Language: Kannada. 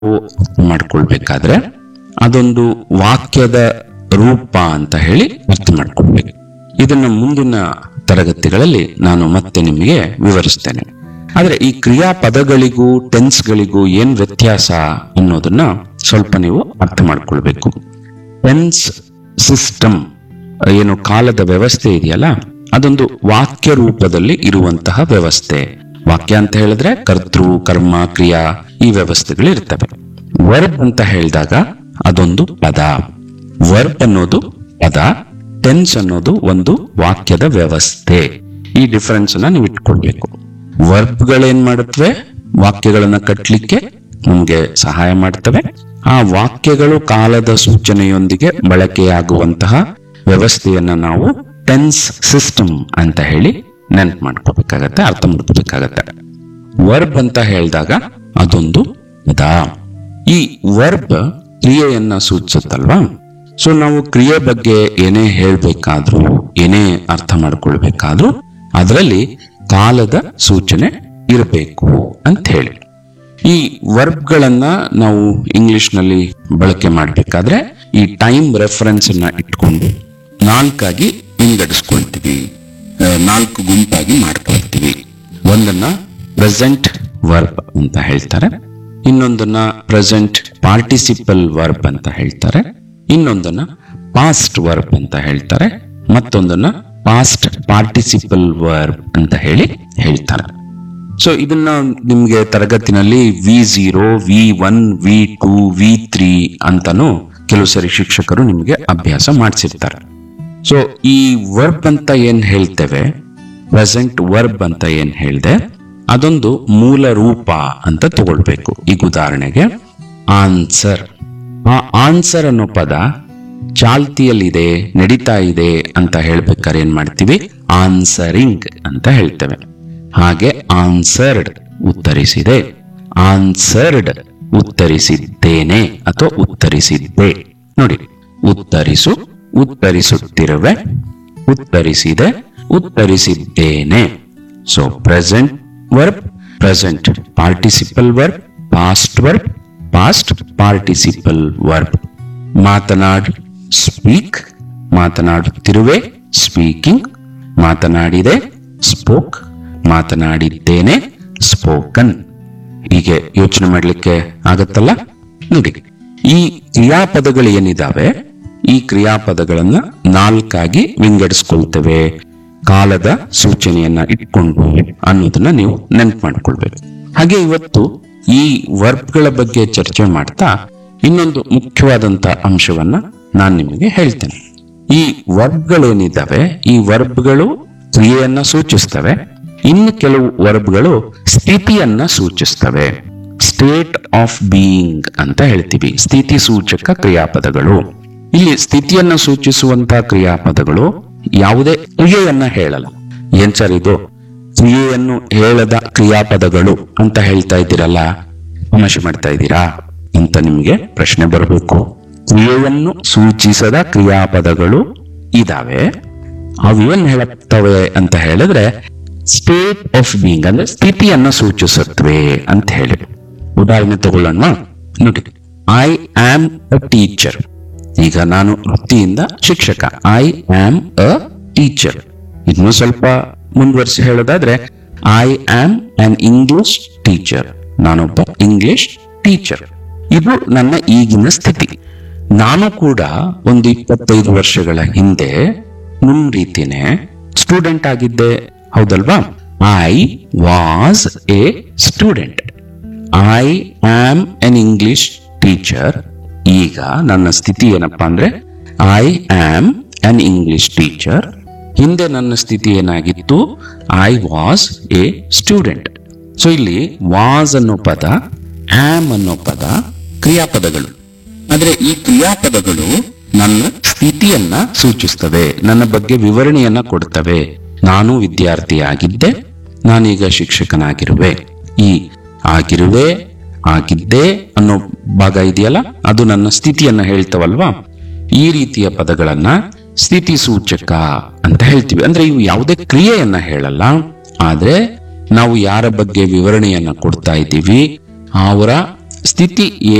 ಮಾಡ್ಕೊಳ್ಬೇಕಾದ್ರೆ ಅದೊಂದು ವಾಕ್ಯದ ರೂಪ ಅಂತ ಹೇಳಿ ಅರ್ಥ ಮಾಡ್ಕೊಳ್ಬೇಕು ಇದನ್ನ ಮುಂದಿನ ತರಗತಿಗಳಲ್ಲಿ ನಾನು ಮತ್ತೆ ನಿಮಗೆ ವಿವರಿಸ್ತೇನೆ ಆದ್ರೆ ಈ ಕ್ರಿಯಾಪದಗಳಿಗೂ ಟೆನ್ಸ್ಗಳಿಗೂ ಏನ್ ವ್ಯತ್ಯಾಸ ಅನ್ನೋದನ್ನ ಸ್ವಲ್ಪ ನೀವು ಅರ್ಥ ಮಾಡ್ಕೊಳ್ಬೇಕು ಟೆನ್ಸ್ ಸಿಸ್ಟಮ್ ಏನು ಕಾಲದ ವ್ಯವಸ್ಥೆ ಇದೆಯಲ್ಲ ಅದೊಂದು ವಾಕ್ಯ ರೂಪದಲ್ಲಿ ಇರುವಂತಹ ವ್ಯವಸ್ಥೆ ವಾಕ್ಯ ಅಂತ ಹೇಳಿದ್ರೆ ಕರ್ತೃ ಕರ್ಮ ಕ್ರಿಯಾ ಈ ವ್ಯವಸ್ಥೆಗಳು ಇರ್ತವೆ ವರ್ಬ್ ಅಂತ ಹೇಳಿದಾಗ ಅದೊಂದು ಪದ ವರ್ಬ್ ಅನ್ನೋದು ಪದ ಟೆನ್ಸ್ ಅನ್ನೋದು ಒಂದು ವಾಕ್ಯದ ವ್ಯವಸ್ಥೆ ಈ ಡಿಫರೆನ್ಸ್ ಅನ್ನ ನೀವು ಇಟ್ಕೊಳ್ಬೇಕು ವರ್ಬ್ಗಳೇನ್ ಮಾಡುತ್ತವೆ ವಾಕ್ಯಗಳನ್ನ ಕಟ್ಲಿಕ್ಕೆ ನಮ್ಗೆ ಸಹಾಯ ಮಾಡ್ತವೆ ಆ ವಾಕ್ಯಗಳು ಕಾಲದ ಸೂಚನೆಯೊಂದಿಗೆ ಬಳಕೆಯಾಗುವಂತಹ ವ್ಯವಸ್ಥೆಯನ್ನ ನಾವು ಟೆನ್ಸ್ ಸಿಸ್ಟಮ್ ಅಂತ ಹೇಳಿ ನೆನ್ಪು ಮಾಡ್ಕೋಬೇಕಾಗತ್ತೆ ಅರ್ಥ ಮಾಡ್ಕೋಬೇಕಾಗತ್ತೆ ವರ್ಬ್ ಅಂತ ಹೇಳಿದಾಗ ಅದೊಂದು ಪದ ಈ ವರ್ಬ್ ಕ್ರಿಯೆಯನ್ನ ಸೂಚಿಸುತ್ತಲ್ವಾ ಸೊ ನಾವು ಕ್ರಿಯೆ ಬಗ್ಗೆ ಏನೇ ಹೇಳ್ಬೇಕಾದ್ರೂ ಏನೇ ಅರ್ಥ ಮಾಡ್ಕೊಳ್ಬೇಕಾದ್ರೂ ಅದರಲ್ಲಿ ಕಾಲದ ಸೂಚನೆ ಇರಬೇಕು ಅಂತ ಹೇಳಿ ಈ ವರ್ಬ್ಗಳನ್ನ ನಾವು ಇಂಗ್ಲಿಷ್ ನಲ್ಲಿ ಬಳಕೆ ಮಾಡಬೇಕಾದ್ರೆ ಈ ಟೈಮ್ ರೆಫರೆನ್ಸ್ ಅನ್ನ ಇಟ್ಕೊಂಡು ನಾಲ್ಕಾಗಿ ವಿಂಗಡಿಸ್ಕೊಳ್ತೀವಿ ಆ, ನಾಲ್ಕು ಗುಂಪಾಗಿ ಮಾಡ್ಕೊಳ್ತೀವಿ ಒಂದನ್ನ ಪ್ರೆಸೆಂಟ್ ವರ್ಬ್ ಅಂತ ಹೇಳ್ತಾರೆ ಇನ್ನೊಂದನ್ನ ಪ್ರೆಸೆಂಟ್ ಪಾರ್ಟಿಸಿಪಲ್ ವರ್ಬ್ ಅಂತ ಹೇಳ್ತಾರೆ ಇನ್ನೊಂದನ್ನ ಪಾಸ್ಟ್ ವರ್ಬ್ ಅಂತ ಹೇಳ್ತಾರೆ ಮತ್ತೊಂದನ್ನ ಪಾಸ್ಟ್ ಪಾರ್ಟಿಸಿಪಲ್ ವರ್ಬ್ ಅಂತ ಹೇಳಿ ಹೇಳ್ತಾರೆ ಸೊ ಇದನ್ನ ನಿಮ್ಗೆ ತರಗತಿನಲ್ಲಿ V zero V one V two V three ಅಂತಾನು ಕೆಲವು ಸರಿ ಶಿಕ್ಷಕರು ನಿಮಗೆ ಅಭ್ಯಾಸ ಮಾಡಿಸಿರ್ತಾರೆ ಸೊ ಈ ವರ್ಬ್ ಅಂತ ಏನ್ ಹೇಳ್ತೇವೆ ಪ್ರೆಸೆಂಟ್ ವರ್ಬ್ ಅಂತ ಏನ್ ಹೇಳ್ದೆ ಅದೊಂದು ಮೂಲ ರೂಪ ಅಂತ ತಗೊಳ್ಬೇಕು ಈಗ ಉದಾಹರಣೆಗೆ ಆನ್ಸರ್ ಆ ಆನ್ಸರ್ ಅನ್ನೋ ಪದ ಚಾಲ್ತಿಯಲ್ಲಿದೆ ನಡೀತಾ ಇದೆ ಅಂತ ಹೇಳ್ಬೇಕಾದ್ರೆ ಏನ್ ಮಾಡ್ತೀವಿ ಆನ್ಸರಿಂಗ್ ಅಂತ ಹೇಳ್ತೇವೆ ಹಾಗೆ ಆನ್ಸರ್ಡ್ ಉತ್ತರಿಸಿದೆ ಆನ್ಸರ್ಡ್ ಉತ್ತರಿಸಿದ್ದೇನೆ ಅಥವಾ ಉತ್ತರಿಸಿದ್ದೆ ನೋಡಿ ಉತ್ತರಿಸು ಉತ್ತರಿಸುತ್ತಿರುವೆ ಉತ್ತರಿಸಿದೆ ಉತ್ತರಿಸಿದ್ದೇನೆ so present verb present participle verb past verb past participle verb ಮಾತನಾಡ್ ಸ್ಪೀಕ್ ಮಾತನಾಡುತ್ತಿರುವೆ ಸ್ಪೀಕಿಂಗ್ ಮಾತನಾಡಿದೆ ಸ್ಪೋಕ್ ಮಾತನಾಡಿದ್ದೇನೆ ಸ್ಪೋಕನ್ ಹೀಗೆ ಯೋಚನೆ ಮಾಡ್ಲಿಕ್ಕೆ ಆಗತ್ತಲ್ಲ ನೋಡಿ ಈ ಕ್ರಿಯಾಪದಗಳು ಏನಿದಾವೆ ಈ ಕ್ರಿಯಾಪದಗಳನ್ನ ನಾಲ್ಕಾಗಿ ವಿಂಗಡಿಸ್ಕೊಳ್ತೇವೆ ಕಾಲದ ಸೂಚನೆಯನ್ನ ಇಟ್ಕೊಂಡು ಅನ್ನೋದನ್ನ ನೀವು ನೆನ್ಪು ಮಾಡ್ಕೊಳ್ಬೇಕು ಹಾಗೆ ಇವತ್ತು ಈ ವರ್ಬ್ಗಳ ಬಗ್ಗೆ ಚರ್ಚೆ ಮಾಡ್ತಾ ಇನ್ನೊಂದು ಮುಖ್ಯವಾದಂತ ಅಂಶವನ್ನ ನಾನು ನಿಮಗೆ ಹೇಳ್ತೇನೆ ಈ ವರ್ಬ್ಗಳೇನಿದ್ದಾವೆ ಈ ವರ್ಬ್ಗಳು ಕ್ರಿಯೆಯನ್ನ ಸೂಚಿಸ್ತವೆ ಇನ್ನು ಕೆಲವು ವರ್ಬ್ಗಳು ಸ್ಥಿತಿಯನ್ನ ಸೂಚಿಸ್ತವೆ ಸ್ಟೇಟ್ ಆಫ್ ಬೀಯಿಂಗ್ ಅಂತ ಹೇಳ್ತೀವಿ ಸ್ಥಿತಿ ಸೂಚಕ ಕ್ರಿಯಾಪದಗಳು ಇಲ್ಲಿ ಸ್ಥಿತಿಯನ್ನ ಸೂಚಿಸುವಂತಹ ಕ್ರಿಯಾಪದಗಳು ಯಾವುದೇ ಕ್ರಿಯೆಯನ್ನ ಹೇಳಲ್ಲ ಏನ್ ಸರ್ ಇದು ಕ್ರಿಯೆಯನ್ನು ಹೇಳದ ಕ್ರಿಯಾಪದಗಳು ಅಂತ ಹೇಳ್ತಾ ಇದ್ದೀರಲ್ಲ ತಮಾಷೆ ಮಾಡ್ತಾ ಇದ್ದೀರಾ ಅಂತ ನಿಮ್ಗೆ ಪ್ರಶ್ನೆ ಬರಬೇಕು ಕ್ರಿಯೆಯನ್ನು ಸೂಚಿಸದ ಕ್ರಿಯಾಪದಗಳು ಇದಾವೆ ಅವೇನ್ ಹೇಳುತ್ತವೆ ಅಂತ ಹೇಳಿದ್ರೆ ಸ್ಟೇಟ್ ಆಫ್ ಬೀಯಿಂಗ್ ಅಂದ್ರೆ ಸ್ಥಿತಿಯನ್ನ ಸೂಚಿಸುತ್ತವೆ ಅಂತ ಹೇಳಿ ಉದಾಹರಣೆ ತಗೊಳ್ಳೋಣ ನೋಡಿ ಐ ಆಮ್ ಅ ಟೀಚರ್ ಈಗ ನಾನು ವೃತ್ತಿಯಿಂದ ಶಿಕ್ಷಕ ಐ ಆಮ್ ಅ ಟೀಚರ್ ಇನ್ನು ಸ್ವಲ್ಪ ಮುಂದುವರಿಸಿ ಹೇಳೋದಾದ್ರೆ I am an English teacher ನಾನೊಬ್ಬ ಇಂಗ್ಲಿಷ್ ಟೀಚರ್ ಇದು ನನ್ನ ಈಗಿನ ಸ್ಥಿತಿ ನಾನು ಕೂಡ ಒಂದು ಇಪ್ಪತ್ತೈದು ವರ್ಷಗಳ ಹಿಂದೆ ನಿಮ್ ರೀತಿನೇ ಸ್ಟೂಡೆಂಟ್ ಆಗಿದ್ದೆ ಹೌದಲ್ವಾ I was a student I am an English teacher ಈಗ ನನ್ನ ಸ್ಥಿತಿ ಏನಪ್ಪಾ ಅಂದ್ರೆ I am an English teacher ಹಿಂದೆ ನನ್ನ ಸ್ಥಿತಿ ಏನಾಗಿತ್ತು I was a student so ಇಲ್ಲಿ ವಾಸ್ ಅನ್ನೋ ಪದ ಆಮ್ ಅನ್ನೋ ಪದ ಕ್ರಿಯಾಪದಗಳು ಆದ್ರೆ ಈ ಕ್ರಿಯಾಪದಗಳು ನನ್ನ ಸ್ಥಿತಿಯನ್ನ ಸೂಚಿಸ್ತವೆ ನನ್ನ ಬಗ್ಗೆ ವಿವರಣೆಯನ್ನ ಕೊಡ್ತವೆ ನಾನು ವಿದ್ಯಾರ್ಥಿಯಾಗಿದ್ದೆ ನಾನೀಗ ಶಿಕ್ಷಕನಾಗಿರುವೆ ಈ ಆಗಿರುವೆ ಆಗಿದ್ದೆ ಅನ್ನೋ ಭಾಗ ಇದೆಯಲ್ಲ ಅದು ನನ್ನ ಸ್ಥಿತಿಯನ್ನ ಹೇಳ್ತವಲ್ವಾ ಈ ರೀತಿಯ ಪದಗಳನ್ನ ಸ್ಥಿತಿ ಸೂಚಕ ಅಂತ ಹೇಳ್ತೀವಿ ಅಂದ್ರೆ ಇವು ಯಾವುದೇ ಕ್ರಿಯೆಯನ್ನ ಹೇಳಲ್ಲ ಆದ್ರೆ ನಾವು ಯಾರ ಬಗ್ಗೆ ವಿವರಣೆಯನ್ನ ಕೊಡ್ತಾ ಇದ್ದೀವಿ ಅವರ ಸ್ಥಿತಿ